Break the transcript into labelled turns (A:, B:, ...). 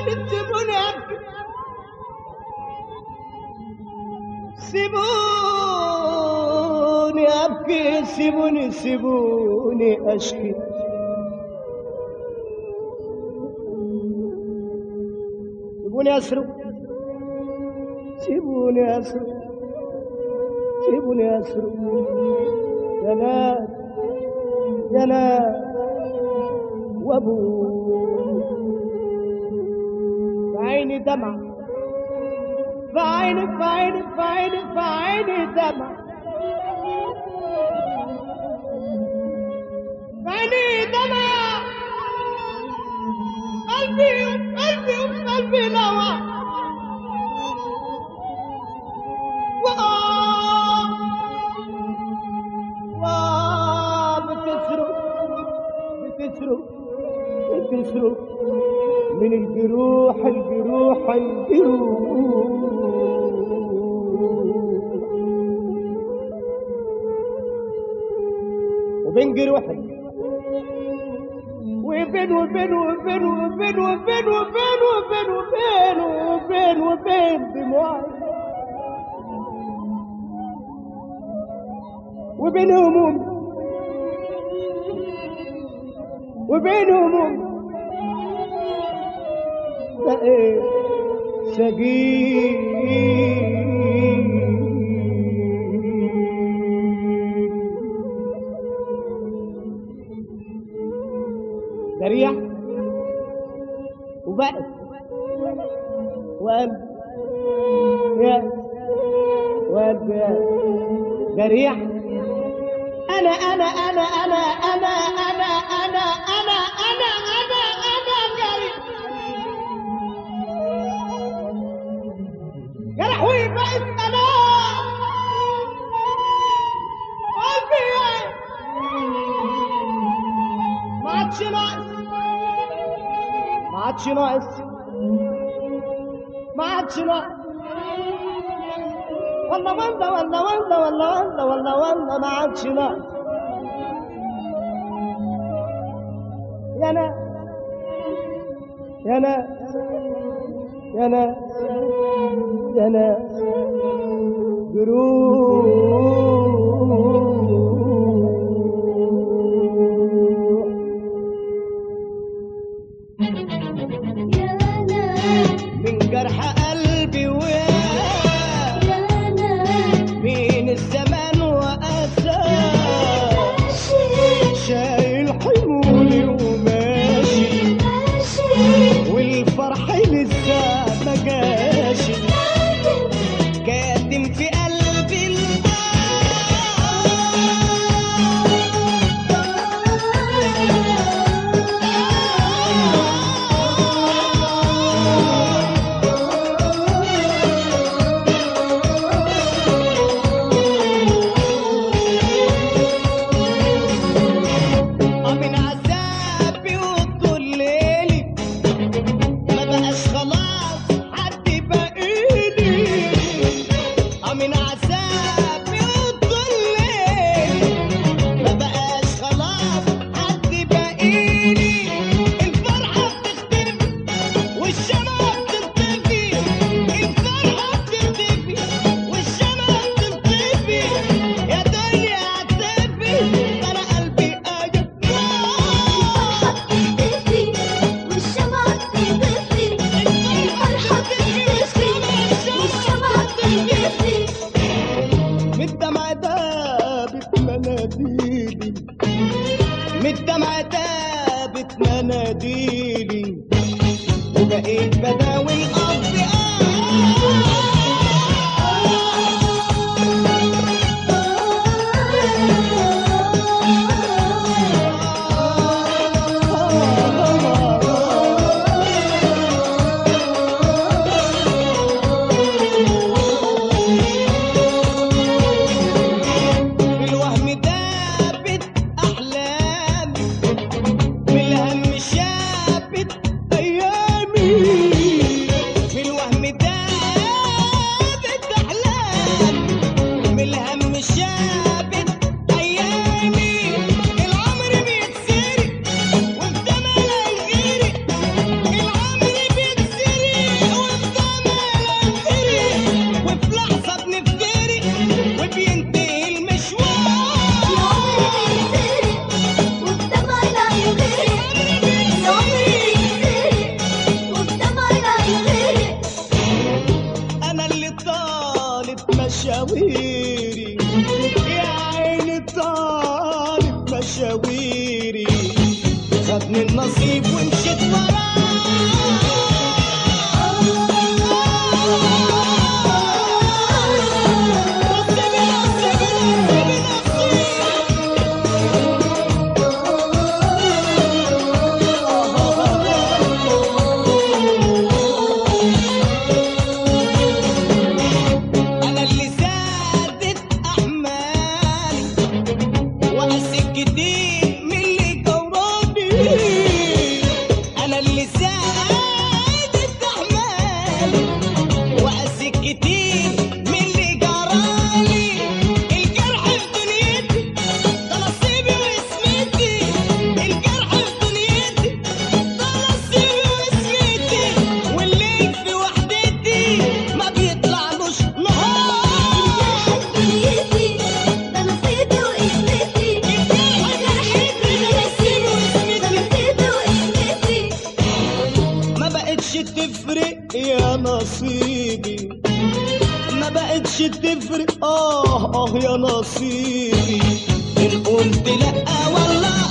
A: سيبوني سيبوني ابكي سيبوني ابكي سيبوني سيبوني اشكي سيبوني اسرق سيبوني اسرق سيبوني اسرق يا ناس يا ناس وابو بعيني دمع بعيني بعيني بعيني بعيني دمع بعيني دمع قلبي قلبي قلبي نوى وآه وآه بتسرق بتسرق بتسرق من الجروح الجروح الجروح وبين جروحي وبين وبين وبين وبين وبين وبين وبين وبين وبين وبين دموعي وبين همومي وبين همومي بقيت سجين دريع وبقت وقلب يا وقلب يا دريع انا انا انا انا انا انا انا انا انا انا انا جريح يا لهوي بقت انا قلبي ما عادش ناقص ما عادش ناقص ما عادش ناقص والله والله والله والله والله والله والله والله ما عادش ناقص يا ناس يا ناس يا ناس يا ناس جروح
B: يا ناس
A: من جرح قلبي ويا
B: يا ناس
A: من الزمان وأساه
B: ماشي
A: شايل حمولي وماشي
B: ماشي
A: والفرح لسه ما جاش كاتم في قلبي الباب من عذابي وطول ليلي ما بقاش خلاص حد باقيلي اه من عذابي وطول ليلي ما بقاش خلاص حد باقيلي الفرحة بتختفي والشمعة بتختفي الفرحة بتختفي والشمعة بتختفي يا دنيا اعترفي انا قلبي اجب
B: تطفي والشمعة تطفي الفرحة تطفي والشمعة تطفي
A: من الدمع دابت مناديلي من الدمع دابت مناديلي وبقيت بداوي الأرض بالوهم دابت أحلامي بالهم شابت أيامي يا نصيبي ما بقتش تفرق اه اه يا نصيبي ان قلت لا والله